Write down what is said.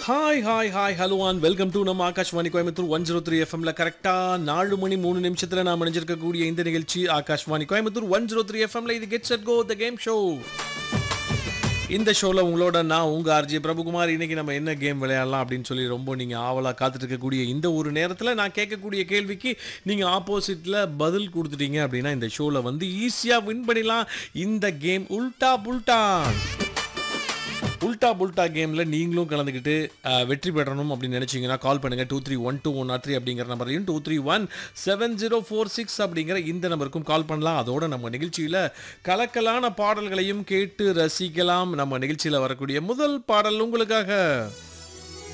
hi hi hi hello and welcome to நம்ம Akashvani Coimbatore one zero three எஃப்எம்ல கரெக்டாக நாலு மணி மூணு நிமிஷத்தில் நான் மணிஞ்சிருக்கக்கூடிய இந்த நிகழ்ச்சி Akashvani Coimbatore one zero three எஃப்எம்ல இது gets at go the game show இந்த ஷோவில் உங்களோட நான் உங்கள் ஆர்ஜி பிரபுகுமார் இன்னைக்கு நம்ம என்ன கேம் விளையாடலாம் அப்படின்னு சொல்லி ரொம்ப நீங்கள் ஆவலாக காத்துட்டு இருக்கக்கூடிய இந்த ஒரு நேரத்தில் நான் கேட்கக்கூடிய கேள்விக்கு நீங்கள் ஆப்போசிட்டில் பதில் கொடுத்துட்டீங்க அப்படின்னா இந்த ஷோவில் வந்து ஈஸியாக வின் பண்ணிடலாம் இந்த கேம் உல்டா புல்டான் உல்டா புல்டா கேமில் நீங்களும் கலந்துக்கிட்டு அஹ், வெற்றி பெறணும் அப்படின்னு நினச்சிங்கன்னா கால் பண்ணுங்கள் two three one two one or three அப்படிங்கிற நம்பரையும் two three one seven zero four six அப்படிங்கிற இந்த நம்பருக்கும் கால் பண்ணலாம் அதோட நம்ம நிகழ்ச்சியில் கலக்கலான பாடல்களையும் கேட்டு ரசிக்கலாம் நம்ம நிகழ்ச்சியில் வரக்கூடிய முதல் பாடல் உங்களுக்காக